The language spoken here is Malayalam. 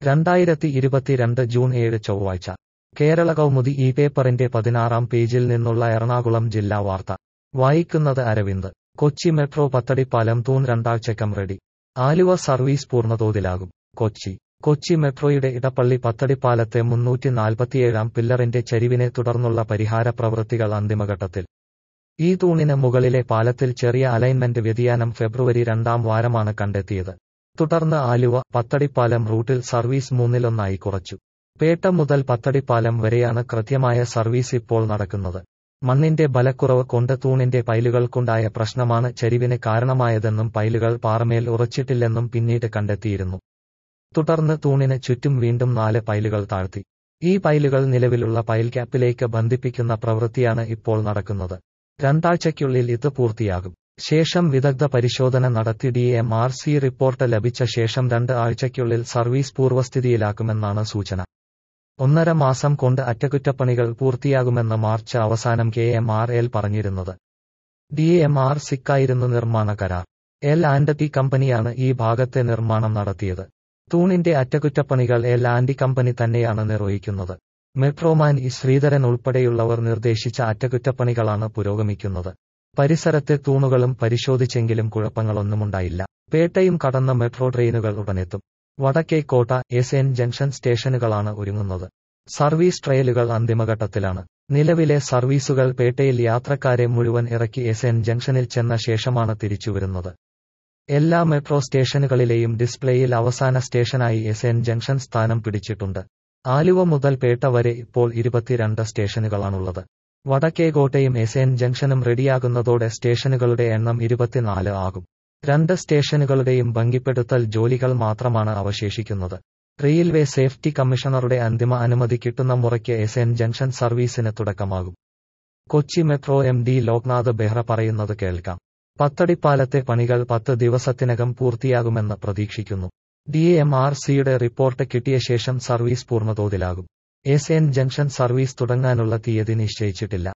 രണ്ടായിരത്തി ഇരുപത്തിരണ്ട് ജൂൺ ഏഴ് ചൊവ്വാഴ്ച കേരള കൗമുദി ഈ പേപ്പറിന്റെ പതിനാറാം പേജിൽ നിന്നുള്ള എറണാകുളം ജില്ലാ വാർത്ത വായിക്കുന്നത് അരവിന്ദ് കൊച്ചി മെട്രോ പത്തടിപ്പാലം തൂൺ രണ്ടാഴ്ചക്കം റെഡി ആലുവ സർവീസ് പൂർണ്ണതോതിലാകും കൊച്ചി കൊച്ചി മെട്രോയുടെ ഇടപ്പള്ളി പത്തടിപ്പാലത്തെ മുന്നൂറ്റി നാൽപ്പത്തിയേഴാം പില്ലറിന്റെ ചരിവിനെ തുടർന്നുള്ള പരിഹാര പ്രവൃത്തികൾ അന്തിമഘട്ടത്തിൽ ഈ തൂണിന് മുകളിലെ പാലത്തിൽ ചെറിയ അലൈൻമെന്റ് വ്യതിയാനം ഫെബ്രുവരി രണ്ടാം വാരമാണ് കണ്ടെത്തിയത് തുടർന്ന് ആലുവ പത്തടിപ്പാലം റൂട്ടിൽ സർവീസ് മൂന്നിലൊന്നായി കുറച്ചു പേട്ട മുതൽ പത്തടിപ്പാലം വരെയാണ് കൃത്യമായ സർവീസ് ഇപ്പോൾ നടക്കുന്നത് മണ്ണിന്റെ ബലക്കുറവ് കൊണ്ട് തൂണിന്റെ പൈലുകൾക്കുണ്ടായ പ്രശ്നമാണ് ചരിവിന് കാരണമായതെന്നും പൈലുകൾ പാറമേൽ ഉറച്ചിട്ടില്ലെന്നും പിന്നീട് കണ്ടെത്തിയിരുന്നു തുടർന്ന് തൂണിന് ചുറ്റും വീണ്ടും നാല് പൈലുകൾ താഴ്ത്തി ഈ പൈലുകൾ നിലവിലുള്ള പൈൽ ക്യാപ്പിലേക്ക് ബന്ധിപ്പിക്കുന്ന പ്രവൃത്തിയാണ് ഇപ്പോൾ നടക്കുന്നത് രണ്ടാഴ്ചയ്ക്കുള്ളിൽ ഇത് പൂർത്തിയാകും ശേഷം വിദഗ്ധ പരിശോധന നടത്തി D M R C report ലഭിച്ച ശേഷം രണ്ട് ആഴ്ചയ്ക്കുള്ളിൽ സർവീസ് പൂർവ്വസ്ഥിതിയിലാക്കുമെന്നാണ് സൂചന ഒന്നര മാസം കൊണ്ട് അറ്റകുറ്റപ്പണികൾ പൂർത്തിയാകുമെന്ന് മാർച്ച് അവസാനം കെ എം ആർ എൽ പറഞ്ഞിരുന്നത് ഡി എം ആർ സിക്കായിരുന്നു നിർമ്മാണ കരാർ എൽ ആൻഡ് ടി കമ്പനിയാണ് ഈ ഭാഗത്തെ നിർമ്മാണം നടത്തിയത് തൂണിന്റെ അറ്റകുറ്റപ്പണികൾ എൽ ആൻഡ് കമ്പനി തന്നെയാണ് നിർവഹിക്കുന്നത് മെട്രോമാൻ ഇ ശ്രീധരൻ ഉൾപ്പെടെയുള്ളവർ നിർദ്ദേശിച്ച അറ്റകുറ്റപ്പണികളാണ് പുരോഗമിക്കുന്നത് പരിസരത്തെ തൂണുകളും പരിശോധിച്ചെങ്കിലും കുഴപ്പങ്ങളൊന്നുമുണ്ടായില്ല പേട്ടയും കടന്ന മെട്രോ ട്രെയിനുകൾ ഉടനെത്തും വടക്കേക്കോട്ട എസ് എൻ ജംഗ്ഷൻ സ്റ്റേഷനുകളാണ് ഒരുങ്ങുന്നത് സർവീസ് ട്രയലുകൾ അന്തിമഘട്ടത്തിലാണ് നിലവിലെ സർവീസുകൾ പേട്ടയിൽ യാത്രക്കാരെ മുഴുവൻ ഇറക്കി എസ് എൻ ജംഗ്ഷനിൽ ചെന്ന ശേഷമാണ് തിരിച്ചുവരുന്നത് എല്ലാ മെട്രോ സ്റ്റേഷനുകളിലെയും ഡിസ്പ്ലേയിൽ അവസാന സ്റ്റേഷനായി എസ് എൻ ജംഗ്ഷൻ സ്ഥാനം പിടിച്ചിട്ടുണ്ട് ആലുവ മുതൽ പേട്ട വരെ ഇപ്പോൾ ഇരുപത്തിരണ്ട് സ്റ്റേഷനുകളാണുള്ളത് വടക്കേകോട്ടയും എസ് എൻ ജംഗ്ഷനും റെഡിയാകുന്നതോടെ സ്റ്റേഷനുകളുടെ എണ്ണം ഇരുപത്തിനാല് ആകും രണ്ട് സ്റ്റേഷനുകളുടെയും ഭംഗിപ്പെടുത്തൽ ജോലികൾ മാത്രമാണ് അവശേഷിക്കുന്നത് റെയിൽവേ സേഫ്റ്റി കമ്മീഷണറുടെ അന്തിമ അനുമതി കിട്ടുന്ന മുറയ്ക്ക് എസ് എൻ ജംഗ്ഷൻ സർവീസിന് തുടക്കമാകും Kochi metro M D Loknath Behera പറയുന്നത് കേൾക്കാം പത്തടിപ്പാലത്തെ പണികൾ പത്ത് ദിവസത്തിനകം പൂർത്തിയാകുമെന്ന് പ്രതീക്ഷിക്കുന്നു ഡി എം ആർ സിയുടെ റിപ്പോർട്ട് കിട്ടിയ ശേഷം സർവീസ് പൂർണ്ണതോതിലാകും എസ് എൻ ജംഗ്ഷൻ സർവീസ് തുടങ്ങാനുള്ള തീയതി നിശ്ചയിച്ചിട്ടില്ല